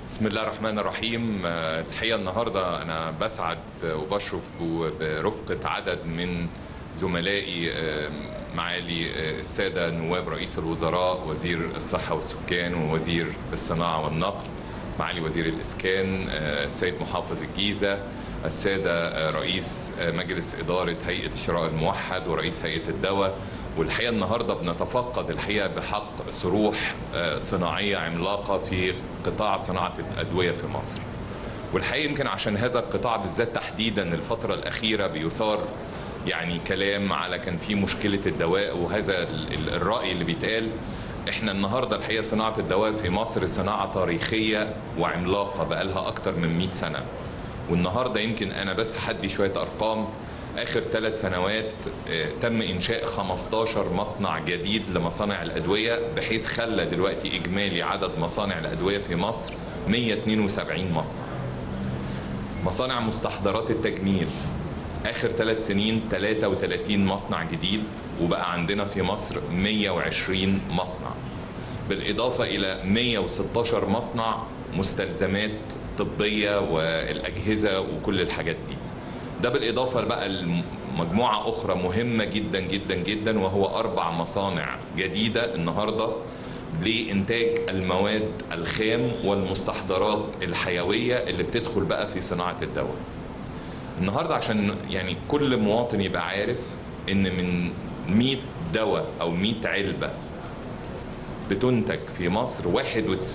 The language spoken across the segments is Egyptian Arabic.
بسم الله الرحمن الرحيم آه، الحقيقة النهاردة أنا بسعد وبشرف ب- برفقة عدد من زملائي آه، معالي آه، السادة نواب رئيس الوزراء وزير الصحة والسكان ووزير الصناعة والنقل معالي وزير الإسكان آه، السيد محافظ الجيزة السادة آه، رئيس آه، مجلس إدارة هيئة الشراء الموحد ورئيس هيئة الدواء والحقيقة النهاردة بنتفقد الحقيقة بحق صروح آه، صناعية عملاقة في قطاع صناعة الأدوية في مصر والحقيقة يمكن عشان هذا القطاع بالذات تحديدا الفترة الأخيرة بيثار يعني كلام على كان في مشكلة الدواء وهذا ال- ال- الرأي اللي بيتقال احنا النهاردة الحقيقة صناعة الدواء في مصر صناعة تاريخية وعملاقة بقالها أكتر من 100 سنة والنهاردة يمكن أنا بس حدي شوية أرقام آخر ثلاث سنوات آه، تم إنشاء 15 مصنع جديد لمصانع الأدوية بحيث خلى دلوقتي إجمالي عدد مصانع الأدوية في مصر 172 مصنع مصانع مستحضرات التجميل آخر ثلاث سنين 33 مصنع جديد وبقى عندنا في مصر 120 مصنع بالإضافة إلى 116 مصنع مستلزمات طبية والأجهزة وكل الحاجات دي ده بالإضافة بقى لمجموعة أخرى مهمة جدا جدا جدا وهو أربع مصانع جديدة النهاردة لإنتاج المواد الخام والمستحضرات الحيوية اللي بتدخل بقى في صناعة الدواء النهارده عشان يعني كل مواطن يبقى عارف ان من 100 دواء او 100 علبه بتنتج في مصر 91%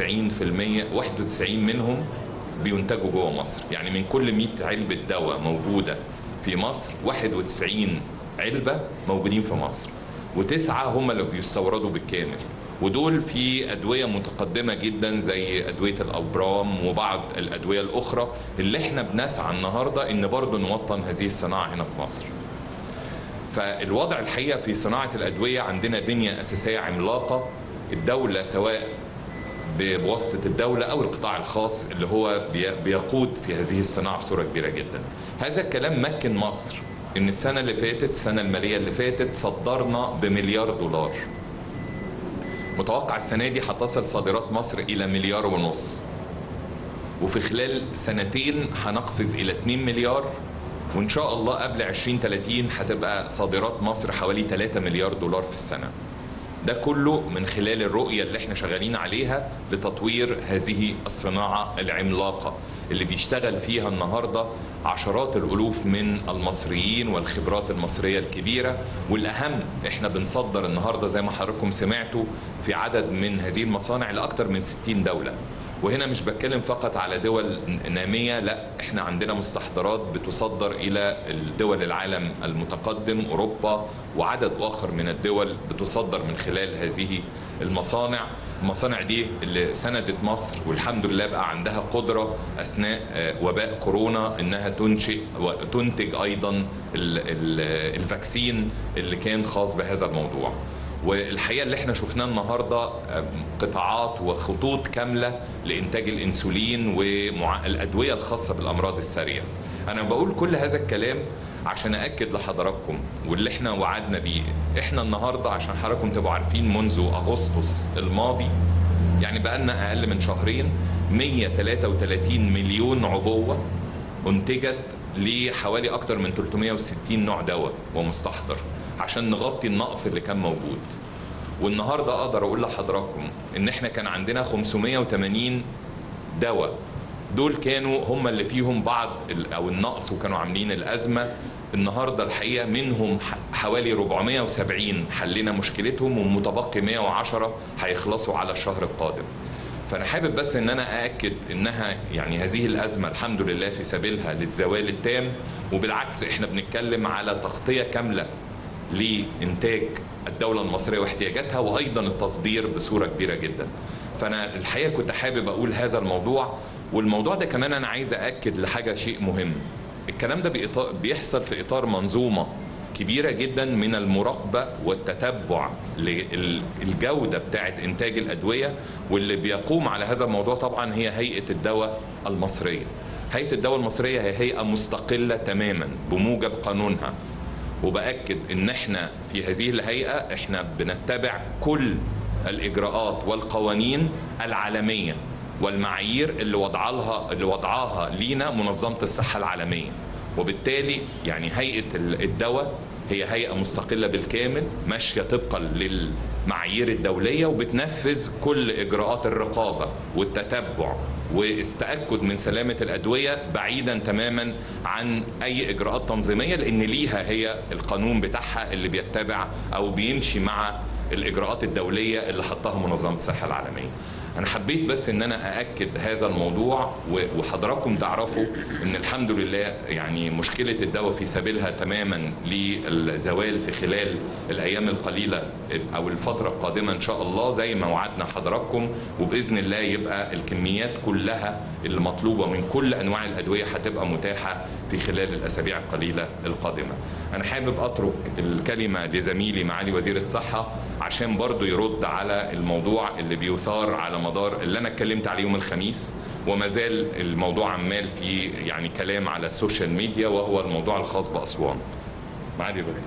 91 منهم بينتجوا جوه مصر يعني من كل 100 علبه دواء موجوده في مصر 91 علبه موجودين في مصر وتسعه هم اللي بيستوردوا بالكامل ودول في ادويه متقدمه جدا زي ادويه الابرام وبعض الادويه الاخرى اللي احنا بنسعى النهارده ان برضه نوطن هذه الصناعه هنا في مصر. فالوضع الحقيقه في صناعه الادويه عندنا بنيه اساسيه عملاقه الدوله سواء بواسطه الدوله او القطاع الخاص اللي هو بي- بيقود في هذه الصناعه بصوره كبيره جدا. هذا الكلام مكن مصر ان السنه اللي فاتت السنه الماليه اللي فاتت صدرنا بمليار دولار. متوقع السنه دي هتصل صادرات مصر الى مليار ونص. وفي خلال سنتين هنقفز الى 2 مليار وان شاء الله قبل 2030 هتبقى صادرات مصر حوالي 3 مليار دولار في السنه. ده كله من خلال الرؤية اللي احنا شغالين عليها لتطوير هذه الصناعة العملاقة اللي بيشتغل فيها النهاردة عشرات الألوف من المصريين والخبرات المصرية الكبيرة والأهم احنا بنصدر النهاردة زي ما حضراتكم سمعتوا في عدد من هذه المصانع لأكثر من 60 دولة وهنا مش بتكلم فقط على دول نامية لا احنا عندنا مستحضرات بتصدر الى الدول العالم المتقدم اوروبا وعدد اخر من الدول بتصدر من خلال هذه المصانع المصانع دي اللي سندت مصر والحمد لله بقى عندها قدرة أثناء آه، وباء كورونا إنها تنشئ وتنتج أيضا ال- ال- الفاكسين اللي كان خاص بهذا الموضوع والحقيقه اللي احنا شفناه النهارده آم، قطاعات وخطوط كامله لانتاج الانسولين والادويه الخاصه بالامراض الساريه. انا بقول كل هذا الكلام عشان اكد لحضراتكم واللي احنا وعدنا بيه، احنا النهارده عشان حضراتكم تبقوا عارفين منذ اغسطس الماضي يعني بقالنا اقل من شهرين 133 مليون عبوه انتجت لحوالي اكتر من 360 نوع دواء ومستحضر عشان نغطي النقص اللي كان موجود والنهارده اقدر اقول لحضراتكم ان احنا كان عندنا 580 دواء دول كانوا هم اللي فيهم بعض ال- او النقص وكانوا عاملين الازمه النهارده الحقيقه منهم ح- حوالي 470 حلينا مشكلتهم ومتبقي 110 هيخلصوا على الشهر القادم فانا حابب بس ان انا ااكد انها يعني هذه الازمه الحمد لله في سبيلها للزوال التام وبالعكس احنا بنتكلم على تغطيه كامله لانتاج الدوله المصريه واحتياجاتها وايضا التصدير بصوره كبيره جدا فانا الحقيقه كنت حابب اقول هذا الموضوع والموضوع ده كمان انا عايز ااكد لحاجه شيء مهم الكلام ده بإطار بيحصل في اطار منظومه كبيره جدا من المراقبه والتتبع للجوده بتاعه انتاج الادويه واللي بيقوم على هذا الموضوع طبعا هي هيئه الدواء المصريه هيئه الدواء المصريه هي هيئه مستقله تماما بموجب قانونها وباكد ان احنا في هذه الهيئه احنا بنتبع كل الاجراءات والقوانين العالميه والمعايير اللي وضع لها اللي وضعها لينا منظمه الصحه العالميه وبالتالي يعني هيئه الدواء هي هيئه مستقله بالكامل ماشيه طبقا للمعايير الدوليه وبتنفذ كل اجراءات الرقابه والتتبع والتاكد من سلامه الادويه بعيدا تماما عن اي اجراءات تنظيميه لان ليها هي القانون بتاعها اللي بيتبع او بيمشي مع الاجراءات الدوليه اللي حطها منظمه الصحه العالميه. انا حبيت بس ان انا ااكد هذا الموضوع وحضراتكم تعرفوا ان الحمد لله يعني مشكله الدواء في سبيلها تماما للزوال في خلال الايام القليله او الفتره القادمه ان شاء الله زي ما وعدنا حضراتكم وباذن الله يبقى الكميات كلها اللي مطلوبه من كل انواع الادويه هتبقى متاحه في خلال الاسابيع القليله القادمه. انا حابب اترك الكلمه لزميلي معالي وزير الصحه عشان برضه يرد على الموضوع اللي بيثار على مدار اللي انا اتكلمت عليه يوم الخميس وما زال الموضوع عمال في يعني كلام على السوشيال ميديا وهو الموضوع الخاص باسوان. معالي الوزير.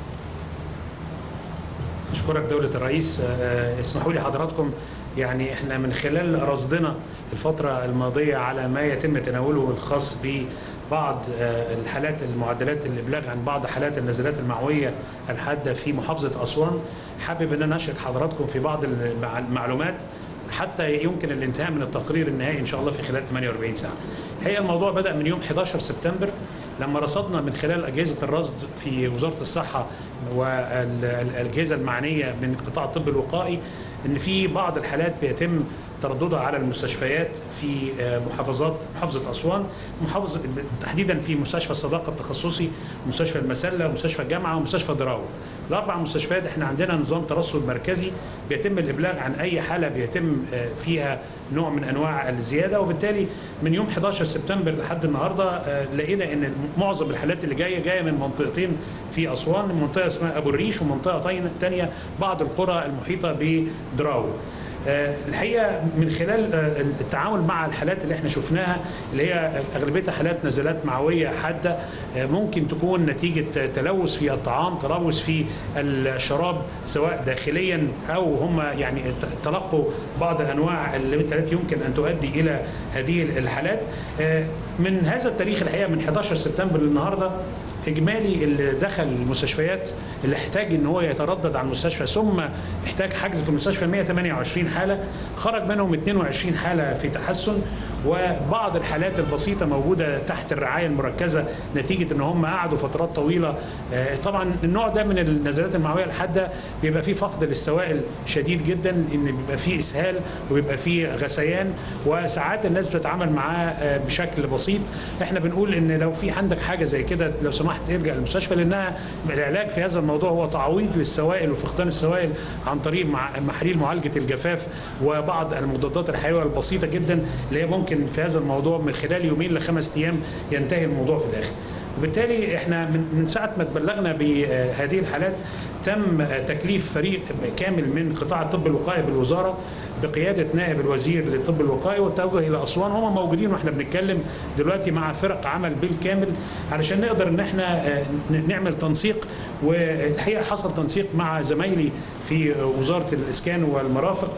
اشكرك دوله الرئيس اسمحوا لي حضراتكم يعني احنا من خلال رصدنا الفتره الماضيه على ما يتم تناوله الخاص ب بعض الحالات المعدلات الابلاغ عن بعض حالات النزلات المعويه الحاده في محافظه اسوان حابب ان انا اشرك حضراتكم في بعض المعلومات حتى يمكن الانتهاء من التقرير النهائي ان شاء الله في خلال 48 ساعه. الحقيقه الموضوع بدا من يوم 11 سبتمبر لما رصدنا من خلال اجهزه الرصد في وزاره الصحه والاجهزه المعنيه من قطاع الطب الوقائي ان في بعض الحالات بيتم ترددها على المستشفيات في محافظات محافظه اسوان محافظه تحديدا في مستشفى الصداقه التخصصي مستشفى المسله ومستشفى الجامعه ومستشفى دراو الاربع مستشفيات احنا عندنا نظام ترصد مركزي بيتم الابلاغ عن اي حاله بيتم فيها نوع من انواع الزياده وبالتالي من يوم 11 سبتمبر لحد النهارده لقينا ان معظم الحالات اللي جايه جايه من منطقتين في اسوان منطقه اسمها ابو الريش ومنطقه ثانيه بعض القرى المحيطه بدراو الحقيقه من خلال التعامل مع الحالات اللي احنا شفناها اللي هي اغلبيتها حالات نزلات معويه حاده ممكن تكون نتيجه تلوث في الطعام تلوث في الشراب سواء داخليا او هم يعني تلقوا بعض الانواع التي يمكن ان تؤدي الى هذه الحالات من هذا التاريخ الحقيقه من 11 سبتمبر للنهارده اجمالي اللي دخل المستشفيات اللي احتاج ان هو يتردد على المستشفى ثم احتاج حجز في المستشفى 128 حاله خرج منهم 22 حاله في تحسن وبعض الحالات البسيطه موجوده تحت الرعايه المركزه نتيجه ان هم قعدوا فترات طويله طبعا النوع ده من النزلات المعويه الحاده بيبقى فيه فقد للسوائل شديد جدا ان بيبقى فيه اسهال وبيبقى فيه غثيان وساعات الناس بتتعامل معاه بشكل بسيط احنا بنقول ان لو في عندك حاجه زي كده لو سمحت ارجع للمستشفى لانها العلاج في هذا الموضوع هو تعويض للسوائل وفقدان السوائل عن طريق محاليل معالجه الجفاف وبعض المضادات الحيويه البسيطه جدا اللي هي ممكن في هذا الموضوع من خلال يومين لخمس ايام ينتهي الموضوع في الاخر. وبالتالي احنا من من ساعه ما تبلغنا بهذه الحالات تم تكليف فريق كامل من قطاع الطب الوقائي بالوزاره بقياده نائب الوزير للطب الوقائي والتوجه الى اسوان هم موجودين واحنا بنتكلم دلوقتي مع فرق عمل بالكامل علشان نقدر ان احنا نعمل تنسيق والحقيقه حصل تنسيق مع زمايلي في وزاره الاسكان والمرافق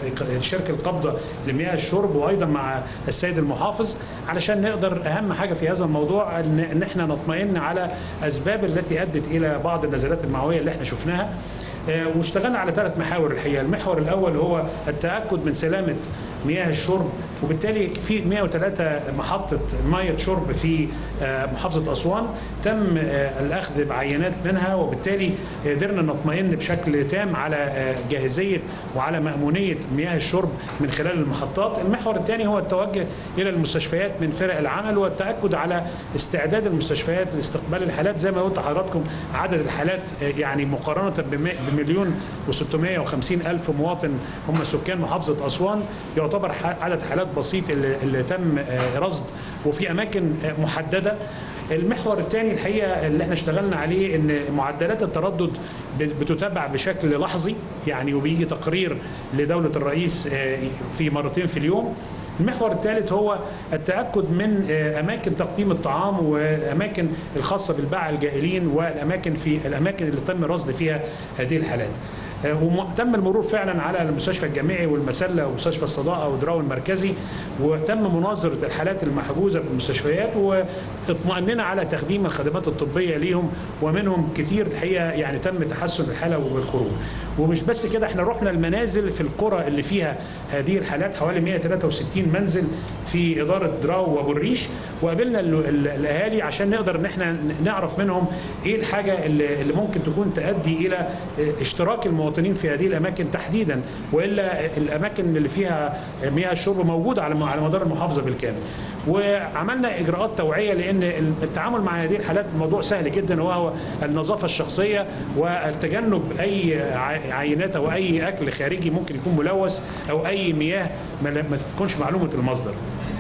وشركه القبضه لمياه الشرب وايضا مع السيد المحافظ علشان نقدر اهم حاجه في هذا الموضوع ان احنا نطمئن على اسباب التي ادت الى بعض النزلات المعويه اللي احنا شفناها واشتغلنا على ثلاث محاور الحقيقه، المحور الاول هو التاكد من سلامه مياه الشرب وبالتالي في 103 محطة مية شرب في محافظة أسوان تم الأخذ بعينات منها وبالتالي قدرنا نطمئن بشكل تام على جاهزية وعلى مأمونية مياه الشرب من خلال المحطات المحور الثاني هو التوجه إلى المستشفيات من فرق العمل والتأكد على استعداد المستشفيات لاستقبال الحالات زي ما قلت لحضراتكم عدد الحالات يعني مقارنة بمليون و650 ألف مواطن هم سكان محافظة أسوان يعتبر عدد حالات بسيط اللي, اللي تم رصد وفي اماكن محدده المحور الثاني الحقيقه اللي احنا اشتغلنا عليه ان معدلات التردد بتتابع بشكل لحظي يعني وبيجي تقرير لدوله الرئيس في مرتين في اليوم المحور الثالث هو التاكد من اماكن تقديم الطعام واماكن الخاصه بالباعة الجائلين والاماكن في الاماكن اللي تم رصد فيها هذه الحالات آه، وتم المرور فعلا على المستشفى الجامعي والمسله ومستشفى الصداقه ودراو المركزي وتم مناظره الحالات المحجوزه بالمستشفيات واطمأننا على تقديم الخدمات الطبيه ليهم ومنهم كتير الحقيقه يعني تم تحسن الحاله والخروج ومش بس كده احنا رحنا المنازل في القرى اللي فيها هذه الحالات حوالي 163 منزل في اداره دراو وابو الريش وقابلنا ال- ال- الاهالي عشان نقدر ان احنا نعرف منهم ايه الحاجه اللي اللي ممكن تكون تؤدي الى اشتراك المواطنين في هذه الاماكن تحديدا والا الاماكن اللي فيها مياه الشرب موجوده على على مدار المحافظه بالكامل. وعملنا اجراءات توعيه لان التعامل مع هذه الحالات موضوع سهل جدا وهو النظافه الشخصيه والتجنب اي ع- عينات او اي اكل خارجي ممكن يكون ملوث او اي مياه ما ما تكونش معلومه المصدر.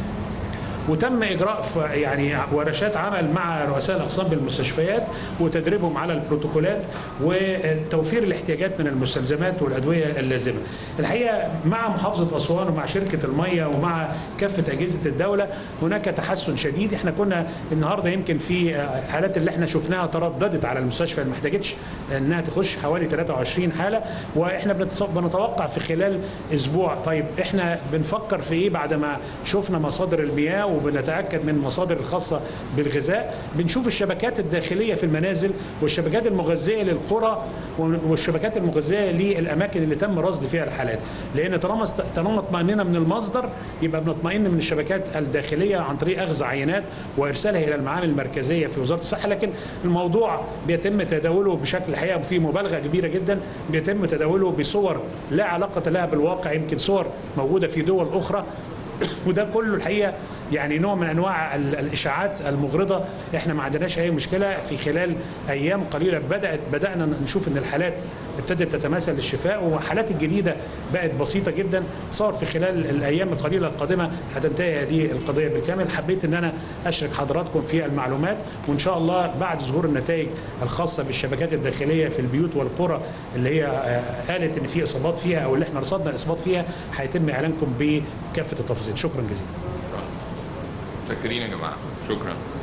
وتم اجراء ف- يعني ورشات عمل مع رؤساء الاقسام بالمستشفيات وتدريبهم على البروتوكولات وتوفير الاحتياجات من المستلزمات والادويه اللازمه. الحقيقه مع محافظه اسوان ومع شركه الميه ومع كافه اجهزه الدوله هناك تحسن شديد، احنا كنا النهارده يمكن في حالات اللي احنا شفناها ترددت على المستشفى ما احتاجتش انها تخش حوالي 23 حاله واحنا بنتص- بنتوقع في خلال اسبوع طيب احنا بنفكر في ايه بعد ما شفنا مصادر المياه وبنتاكد من المصادر الخاصه بالغذاء بنشوف الشبكات الداخليه في المنازل والشبكات المغذيه للقرى والشبكات المغذيه للاماكن اللي تم رصد فيها الحالات لان طالما است- طالما اطمئننا من المصدر يبقى بنطمئن من الشبكات الداخليه عن طريق اخذ عينات وارسالها الى المعامل المركزيه في وزاره الصحه لكن الموضوع بيتم تداوله بشكل الحقيقه في مبالغه كبيره جدا بيتم تداوله بصور لا علاقه لها بالواقع يمكن صور موجوده في دول اخرى وده كله الحقيقه يعني نوع من انواع ال- الاشاعات المغرضه احنا ما عندناش اي مشكله في خلال ايام قليله بدات بدانا نشوف ان الحالات ابتدت تتماثل للشفاء والحالات الجديده بقت بسيطه جدا تصور في خلال الايام القليله القادمه هتنتهي هذه القضيه بالكامل حبيت ان انا اشرك حضراتكم في المعلومات وان شاء الله بعد ظهور النتائج الخاصه بالشبكات الداخليه في البيوت والقرى اللي هي آه، قالت ان في اصابات فيها او اللي احنا رصدنا الاصابات فيها هيتم اعلانكم بكافه التفاصيل شكرا جزيلا متشكرين يا جماعه شكرا